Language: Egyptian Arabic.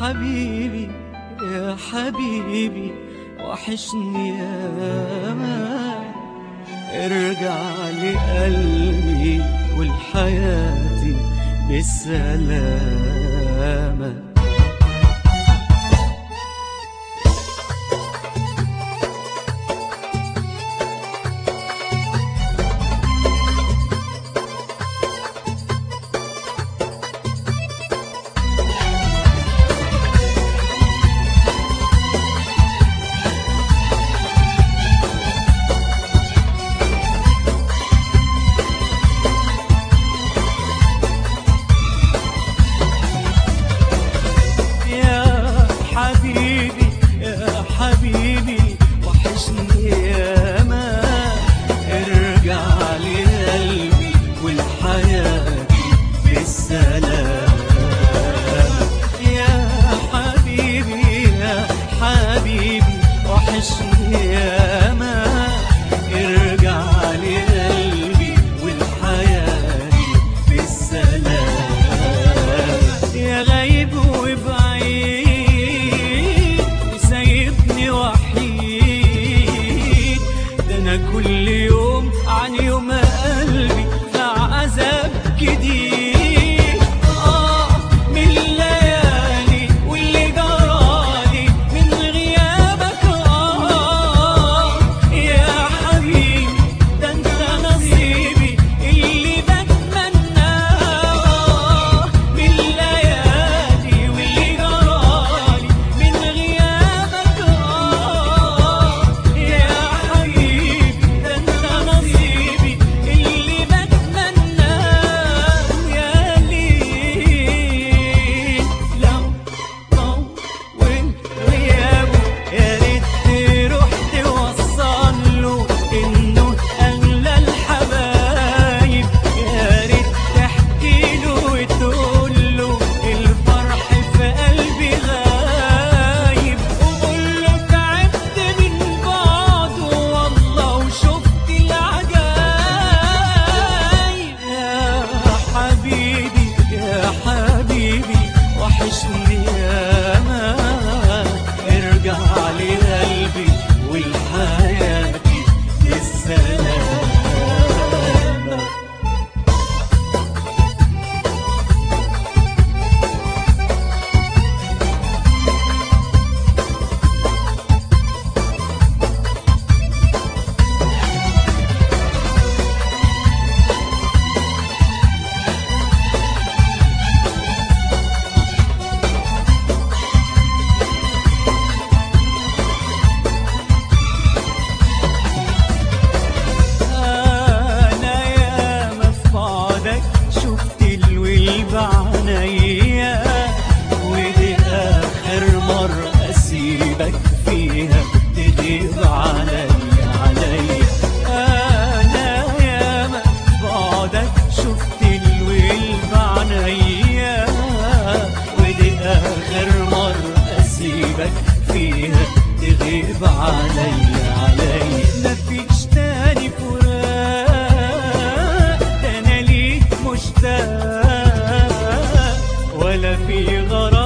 حبيبي يا حبيبي وحشني يا ما ارجع لقلبي ولحياتي بالسلامة يا حبيبي يا حبيبي وحشني يا ما ارجع لقلبي ولحياتي بالسلام يا حبيبي يا حبيبي وحشني يا ما ارجع لقلبي ولحياتي بالسلام يا غايب وبعيد وسايبني وحيد ده انا كل يوم عن يوم قلبي في عذاب جديد اه من الليالي واللي جرالي من غيابك اه يا حبيبي ده انت نصيبي اللي بتمناه من الليالي واللي جرالي من غيابك اه يا حبيبي ده انت نصيبي اللي بتمناه يا ليل لو طول غيابه يا ريت تروح توصل له انه اغلى الحبايب يا ريت تحكي له وتقول له الفرح في قلبي غايب وقول له تعبت من بعده والله وشفت العجايب يا حبيبي يا حبيبي وحشني يا ما ارجع لقلبي ولحياتي بالسلامة أنا ياما في بعدك شفت الويل بعينيا ودي آخر مرة أسيبك فيها تغيب علي علي أنا ياما في بعدك شفت الويل بعينيا ودي آخر مرة أسيبك فيها تغيب علي علي مفيش تاني فراق ده انا ليك مشتاق ولا في غرام